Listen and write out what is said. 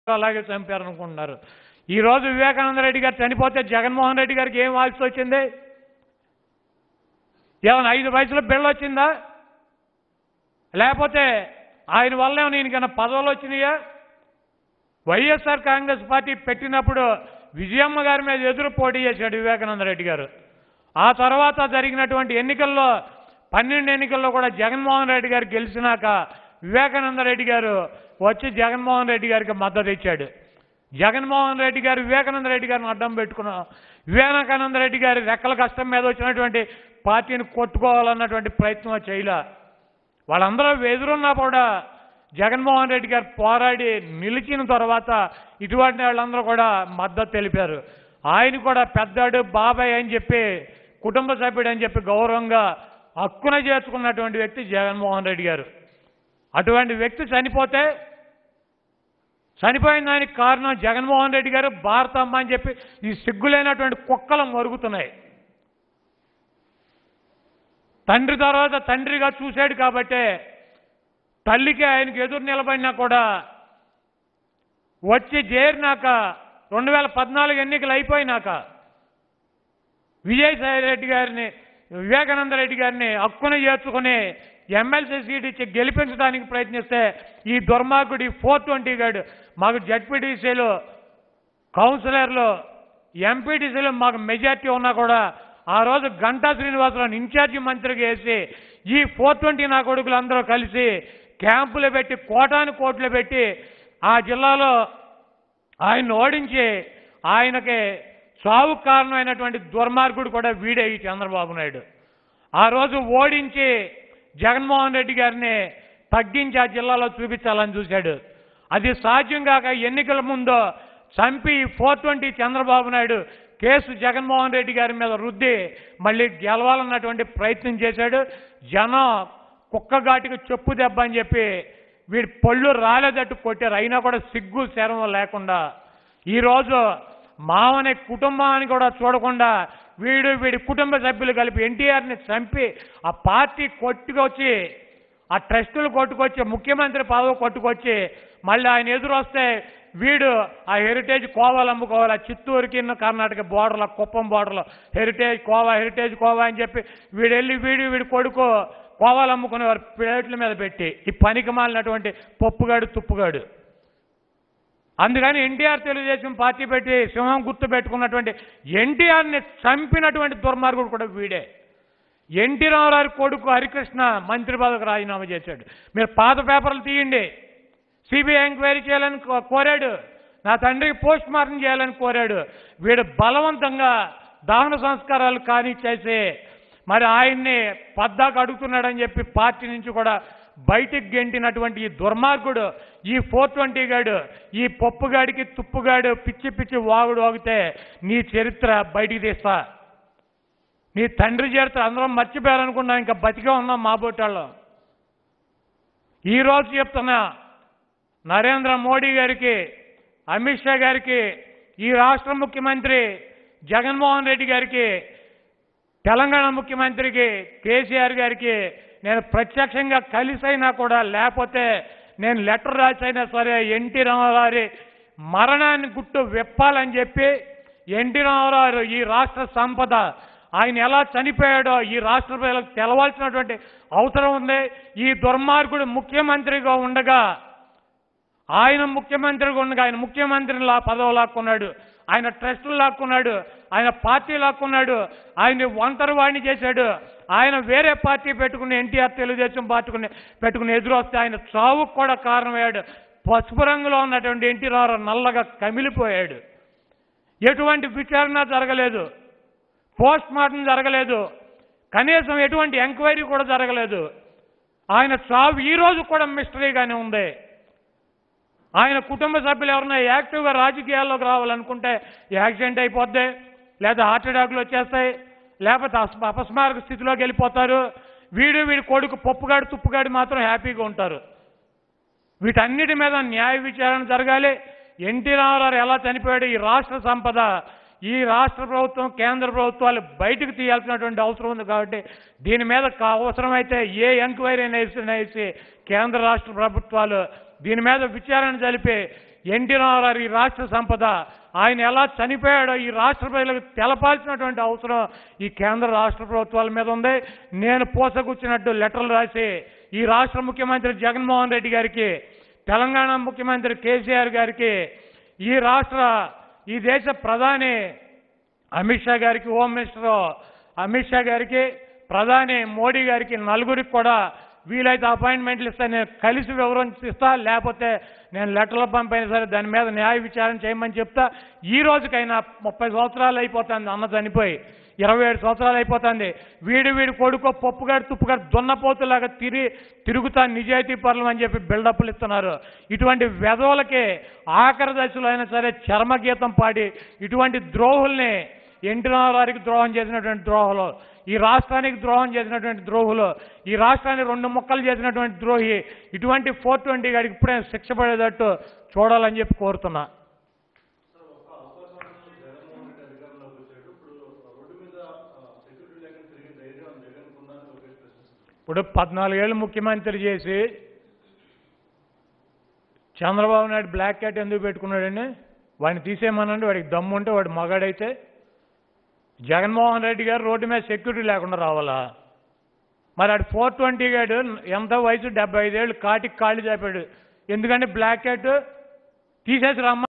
అలాగే చంపారనుకుంటున్నారు ఈరోజు వివేకానంద రెడ్డి గారు చనిపోతే జగన్మోహన్ రెడ్డి గారికి ఏం వాల్సి వచ్చింది ఏమైనా ఐదు వయసులో బిళ్ళ వచ్చిందా లేకపోతే ఆయన వల్ల ఏమైనా ఈయనకైనా పదవులు వచ్చినాయా వైఎస్ఆర్ కాంగ్రెస్ పార్టీ పెట్టినప్పుడు విజయమ్మ గారి మీద ఎదురు పోటీ చేశాడు వివేకానంద రెడ్డి గారు ఆ తర్వాత జరిగినటువంటి ఎన్నికల్లో పన్నెండు ఎన్నికల్లో కూడా జగన్మోహన్ రెడ్డి గారు గెలిచినాక వివేకానంద రెడ్డి గారు వచ్చి జగన్మోహన్ రెడ్డి గారికి మద్దతు ఇచ్చాడు జగన్మోహన్ రెడ్డి గారు వివేకానంద రెడ్డి గారిని అడ్డం పెట్టుకున్నాం వివేకానంద రెడ్డి గారి రెక్కల కష్టం మీద వచ్చినటువంటి పార్టీని కొట్టుకోవాలన్నటువంటి ప్రయత్నం చేయలే వాళ్ళందరూ ఎదురున్నా కూడా జగన్మోహన్ రెడ్డి గారు పోరాడి నిలిచిన తర్వాత ఇటువంటి వాళ్ళందరూ కూడా మద్దతు తెలిపారు ఆయన కూడా పెద్దాడు బాబాయ్ అని చెప్పి కుటుంబ సభ్యుడు అని చెప్పి గౌరవంగా హక్కున చేర్చుకున్నటువంటి వ్యక్తి జగన్మోహన్ రెడ్డి గారు అటువంటి వ్యక్తి చనిపోతే చనిపోయిన దానికి కారణం జగన్మోహన్ రెడ్డి గారు భారతమ్మ అని చెప్పి ఈ సిగ్గులైనటువంటి కుక్కలు మరుగుతున్నాయి తండ్రి తర్వాత తండ్రిగా చూశాడు కాబట్టే తల్లికి ఆయనకి ఎదురు నిలబడినా కూడా వచ్చి చేరినాక రెండు వేల పద్నాలుగు ఎన్నికలు అయిపోయినాక విజయసాయి రెడ్డి గారిని వివేకానంద రెడ్డి గారిని హక్కున చేర్చుకుని ఎమ్మెల్సీ సీట్ ఇచ్చి గెలిపించడానికి ప్రయత్నిస్తే ఈ దుర్మార్గుడి ఫోర్ ట్వంటీ గాడు మాకు జడ్పీటీసీలు కౌన్సిలర్లు ఎంపీటీసీలు మాకు మెజార్టీ ఉన్నా కూడా ఆ రోజు గంటా శ్రీనివాసరావు ఇన్ఛార్జి మంత్రికి వేసి ఈ ఫోర్ ట్వంటీ నా కొడుకులు అందరూ కలిసి క్యాంపులు పెట్టి కోటాను కోట్లు పెట్టి ఆ జిల్లాలో ఆయన ఓడించి ఆయనకి సావు కారణమైనటువంటి దుర్మార్గుడు కూడా వీడే ఈ చంద్రబాబు నాయుడు ఆ రోజు ఓడించి జగన్మోహన్ రెడ్డి గారిని తగ్గించి ఆ జిల్లాలో చూపించాలని చూశాడు అది సాధ్యం కాక ఎన్నికల ముందు చంపి four twenty Chandrababu Naidu case Jaganmohan Reddy గారి మీద రుద్ది మళ్ళీ గెలవాలన్నటువంటి ప్రయత్నం చేశాడు జనం కుక్కగాటికి చెప్పు దెబ్బ అని చెప్పి వీడి పళ్ళు రాలేదట్టు కొట్టారు అయినా కూడా సిగ్గు శరం లేకుండా ఈరోజు మావని కుటుంబాన్ని కూడా చూడకుండా వీడు వీడి కుటుంబ సభ్యులు కలిపి ఎన్టీఆర్ని చంపి ఆ పార్టీ కొట్టుకొచ్చి ఆ ట్రస్టులు కొట్టుకొచ్చి ముఖ్యమంత్రి పదవి కొట్టుకొచ్చి మళ్ళీ ఆయన ఎదురు వస్తే వీడు ఆ హెరిటేజ్ కోవాలు అమ్ముకోవాలి ఆ చిత్తూరుకి కర్ణాటక బోర్డర్లో కుప్పం బోర్డర్లో హెరిటేజ్ కోవా హెరిటేజ్ కోవా అని చెప్పి వీడు వెళ్ళి వీడు వీడి కొడుకు కోవాలు అమ్ముకునేవారు ప్లేట్ల మీద పెట్టి ఈ పనికి మాలినటువంటి పప్పుగాడు తుప్పుగాడు అందుకని ఎన్టీఆర్ తెలుగుదేశం పార్టీ పెట్టి సింహం గుర్తు పెట్టుకున్నటువంటి ఎన్టీఆర్ని చంపినటువంటి దుర్మార్గుడు కూడా వీడే ఎన్టీ రామారావు కొడుకు హరికృష్ణ మంత్రి పదవికి రాజీనామా చేశాడు మీరు పాత పేపర్లు తీయండి సిబిఐ ఎంక్వైరీ చేయాలని కో- కోరాడు నా తండ్రికి పోస్ట్ మార్టం చేయాలని కోరాడు వీడు బలవంతంగా దహన సంస్కారాలు కానిచ్చేసి మరి ఆయన్ని పద్దాకు అడుగుతున్నాడని చెప్పి పార్టీ నుంచి కూడా బయటికి గెంటినటువంటి ఈ దుర్మార్గుడు ఈ ఫోర్ ట్వంటీ గాడు ఈ పప్పుగాడికి తుప్పుగాడు పిచ్చి పిచ్చి వాగుడు వాగితే నీ చరిత్ర బయటికి తీస్తా నీ తండ్రి చరిత్ర అందరం మర్చిపోయారనుకున్నా ఇంకా బతికే ఉన్నాం మా బొట్టాళ్ళం ఈరోజు చెప్తున్నా నరేంద్ర మోడీ గారికి అమిత్ షా గారికి ఈ రాష్ట్ర ముఖ్యమంత్రి జగన్మోహన్ రెడ్డి గారికి తెలంగాణ ముఖ్యమంత్రికి కేసీఆర్ గారికి నేను ప్రత్యక్షంగా కలిసైనా కూడా లేకపోతే నేను లెటర్ రాసైనా సరే ఎన్టీ రామారావు మరణాన్ని గుట్టు విప్పాలని చెప్పి ఎన్టీ రామారావు ఈ రాష్ట్ర సంపద ఆయన ఎలా చనిపోయాడో ఈ రాష్ట్ర ప్రజలకు తెలవాల్సినటువంటి అవసరం ఉంది ఈ దుర్మార్గుడు ముఖ్యమంత్రిగా ఉండగా ఆయన ముఖ్యమంత్రిగా ఉండగా ఆయన ముఖ్యమంత్రిని లా పదవి లాక్కున్నాడు ఆయన ట్రస్టులు లాక్కున్నాడు ఆయన పార్టీ లాక్కున్నాడు ఆయన్ని ఒంటరి వాడిని చేశాడు ఆయన వేరే పార్టీ పెట్టుకుని ఎన్టీఆర్ తెలుగుదేశం పార్టీకుని పెట్టుకుని ఎదురు వస్తే ఆయన చావుకు కూడా కారణమయ్యాడు పసుపు రంగులో ఉన్నటువంటి ఎన్టీ రామారావు నల్లగా కమిలిపోయాడు ఎటువంటి విచారణ జరగలేదు పోస్ట్ మార్టం జరగలేదు కనీసం ఎటువంటి ఎంక్వైరీ కూడా జరగలేదు ఆయన చావు ఈ రోజు కూడా మిస్టరీగానే ఉంది ఆయన కుటుంబ సభ్యులు ఎవరైనా యాక్టివ్గా రాజకీయాల్లోకి రావాలనుకుంటే యాక్సిడెంట్ అయిపోద్ది లేదా హార్ట్ అటాక్లు వచ్చేస్తాయి లేకపోతే అస్- అపస్మారక స్థితిలోకి వెళ్ళిపోతారు వీడు వీడి కొడుకు పప్పుగాడు తుప్పుగాడు మాత్రం హ్యాపీగా ఉంటారు వీటన్నిటి మీద న్యాయ విచారణ జరగాలి ఎన్టీ రామారావు ఎలా చనిపోయాడు ఈ రాష్ట్ర సంపద ఈ రాష్ట్ర ప్రభుత్వం కేంద్ర ప్రభుత్వాలు బయటకు తీయాల్సినటువంటి అవసరం ఉంది కాబట్టి దీని మీద కా- అవసరమైతే ఏ ఎంక్వైరీ వేసి వేసి కేంద్ర రాష్ట్ర ప్రభుత్వాలు దీని మీద విచారణ జరిపి ఎన్టీ రామారావు ఈ రాష్ట్ర సంపద ఆయన ఎలా చనిపోయాడో ఈ రాష్ట్ర ప్రజలకు తెలపాల్సినటువంటి అవసరం ఈ కేంద్ర రాష్ట్ర ప్రభుత్వాల మీద ఉంది నేను పూసగుచ్చినట్టు లెటర్లు రాసి ఈ రాష్ట్ర ముఖ్యమంత్రి జగన్మోహన్ రెడ్డి గారికి తెలంగాణ ముఖ్యమంత్రి కేసీఆర్ గారికి ఈ రాష్ట్ర ఈ దేశ ప్రధాని అమిత్ షా గారికి హోమ్ మినిస్టర్ అమిత్ షా గారికి ప్రధాని మోడీ గారికి నలుగురికి కూడా వీలైతే అపాయింట్మెంట్లు ఇస్తా నేను కలిసి వివరించిస్తా లేకపోతే నేను లెటర్లు పంపైనా సరే దాని మీద న్యాయ విచారణ చేయమని చెప్తా ఈ రోజుకైనా ముప్పై సంవత్సరాలు అయిపోతుంది అన్న చనిపోయి ఇరవై ఏడు సంవత్సరాలు అయిపోతుంది వీడి వీడి కొడుకో పప్పుగాడు తుప్పుగాడు దున్నపోతులాగా తిరిగి తిరుగుతా నిజాయితీ పరులు అని చెప్పి బిల్డప్లు ఇస్తున్నారు ఇటువంటి వెధవులకి ఆఖరి దశలో అయినా సరే చర్మగీతం పాడి ఇటువంటి ద్రోహుల్ని ఎన్టీ రామారావుకి ద్రోహం చేసినటువంటి ద్రోహులు ఈ రాష్ట్రానికి ద్రోహం చేసినటువంటి ద్రోహులు ఈ రాష్ట్రాన్ని రెండు ముక్కలు చేసినటువంటి ద్రోహి ఇటువంటి ఫోర్ ట్వంటీ గారికి ఇప్పుడే శిక్ష పడేటట్టు చూడాలని చెప్పి కోరుతున్నా ఇప్పుడు పద్నాలుగేళ్ళు ముఖ్యమంత్రి చేసి చంద్రబాబు నాయుడు బ్లాక్ క్యాట్ ఎందుకు పెట్టుకున్నాడండి వాడిని తీసేయమనండి వాడికి దమ్ము ఉంటే వాడు మగాడైతే జగన్మోహన్ రెడ్డి గారు రోడ్డు మీద సెక్యూరిటీ లేకుండా రావాలా మరి ఆడు ఫోర్ ట్వంటీ గాడు ఎంత వయసు డెబ్బై ఐదేళ్ళు కాటికి కాళ్ళు చాపాడు ఎందుకంటే బ్లాక్ క్యాట్ తీసేసి రమ్మ